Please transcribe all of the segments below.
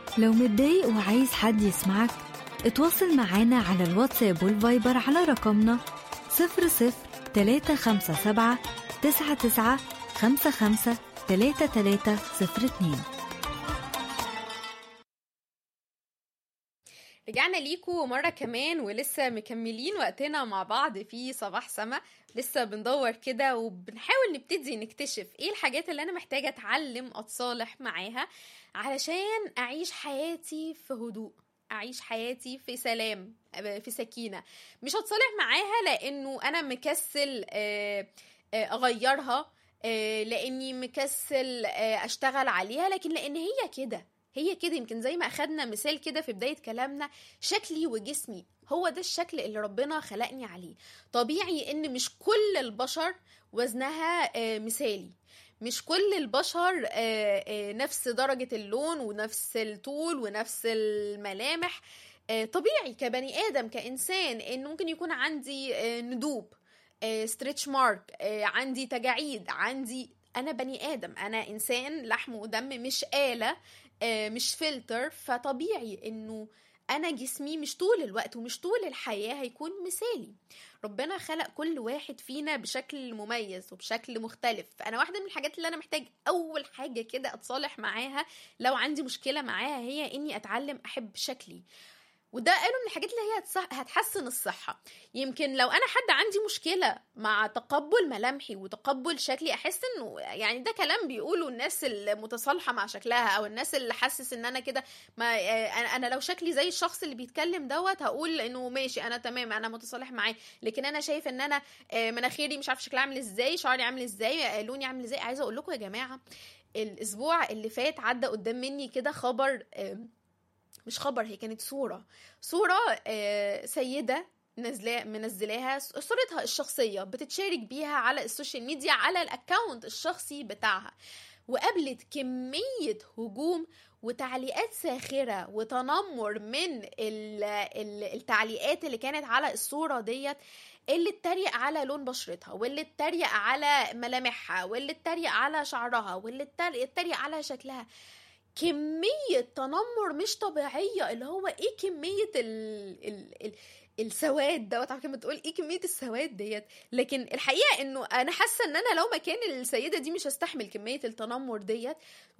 لو متضايق وعايز حد يسمعك اتواصل معانا على الواتساب والفايبر على رقمنا 00 357 99 55 3302 رجعنا ليكم مرة كمان ولسه مكملين وقتنا مع بعض في صباح سما لسه بندور كده وبنحاول نبتدي نكتشف ايه الحاجات اللي انا محتاجة اتعلم اتصالح معاها علشان اعيش حياتي في هدوء اعيش حياتي في سلام في سكينة مش هتصالح معاها لانه انا مكسل آه، آه، اغيرها آه، لاني مكسل آه، اشتغل عليها لكن لان هي كده هي كده يمكن زي ما اخدنا مثال كده في بداية كلامنا شكلي وجسمي هو ده الشكل اللي ربنا خلقني عليه طبيعي ان مش كل البشر وزنها آه، مثالي مش كل البشر آه، آه، نفس درجة اللون ونفس الطول ونفس الملامح آه، طبيعي كبني آدم كإنسان إن ممكن يكون عندي آه، ندوب ستريتش مارك عندي تجاعيد عندي أنا بني آدم أنا إنسان لحم ودم مش آلة آه، مش فلتر فطبيعي إنه أنا جسمي مش طول الوقت ومش طول الحياة هيكون مثالي ربنا خلق كل واحد فينا بشكل مميز وبشكل مختلف فأنا واحدة من الحاجات اللي أنا محتاج أول حاجة كده أتصالح معاها لو عندي مشكلة معاها هي إني أتعلم أحب شكلي وده قالوا من الحاجات اللي هي هتصح- هتحسن الصحة يمكن لو أنا حد عندي مشكلة مع تقبل ملامحي وتقبل شكلي أحس إنه يعني ده كلام بيقوله الناس المتصالحة مع شكلها أو الناس اللي حاسس إن أنا كده ما آه، أنا- أنا لو شكلي زي الشخص اللي بيتكلم دوت هقول إنه ماشي أنا تمام أنا متصالح معاه لكن أنا شايف إن أنا آه، مناخيري مش عارف شكلها عامل إزاي شعري عامل إزاي آه، لوني عامل إزاي عايزة أقول لكم يا جماعة الأسبوع اللي فات عدى قدام مني كده خبر آم، مش خبر هي كانت صورة صورة آه، سيدة نازلة منزلاها صورتها الشخصية بتتشارك بيها على السوشيال ميديا على الاكونت الشخصي بتاعها وقابلت كمية هجوم وتعليقات ساخرة وتنمر من ال- ال- التعليقات اللي كانت على الصورة ديت اللي اتريق على لون بشرتها واللي اتريق على ملامحها واللي اتريق على شعرها واللي اتريق اتريق على شكلها كمية تنمر مش طبيعية اللي هو ايه كمية ال ال ال السواد دوت عارفه كلمه تقول ايه كميه السواد ديت لكن الحقيقه انه انا حاسه ان انا لو مكان السيده دي مش هستحمل كميه التنمر ديت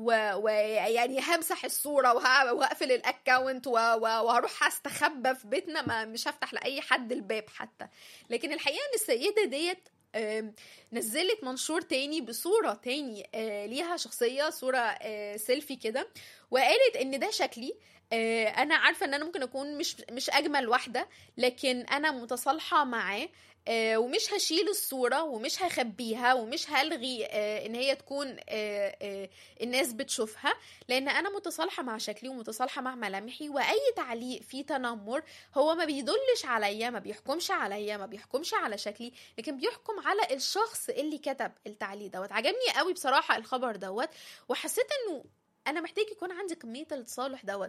ويعني همسح الصوره وه- وهقفل الاكونت و- و- وهروح استخبى في بيتنا ما مش هفتح لاي حد الباب حتى لكن الحقيقه ان السيده ديت آم، نزلت منشور تاني بصورة تاني آه، ليها شخصية صورة آه، سيلفي كده وقالت ان ده شكلي آه، انا عارفة ان انا ممكن اكون مش مش اجمل واحدة لكن انا متصالحة معاه آه، ومش هشيل الصورة ومش هخبيها ومش هلغي آه، ان هي تكون آه، آه، الناس بتشوفها لان انا متصالحة مع شكلي ومتصالحة مع ملامحي واي تعليق فيه تنمر هو ما بيدلش عليا ما بيحكمش عليا ما بيحكمش على شكلي لكن بيحكم على الشخص اللي كتب التعليق دوت عجبني قوي بصراحة الخبر دوت وحسيت انه انا محتاج يكون عندي كميه التصالح دوت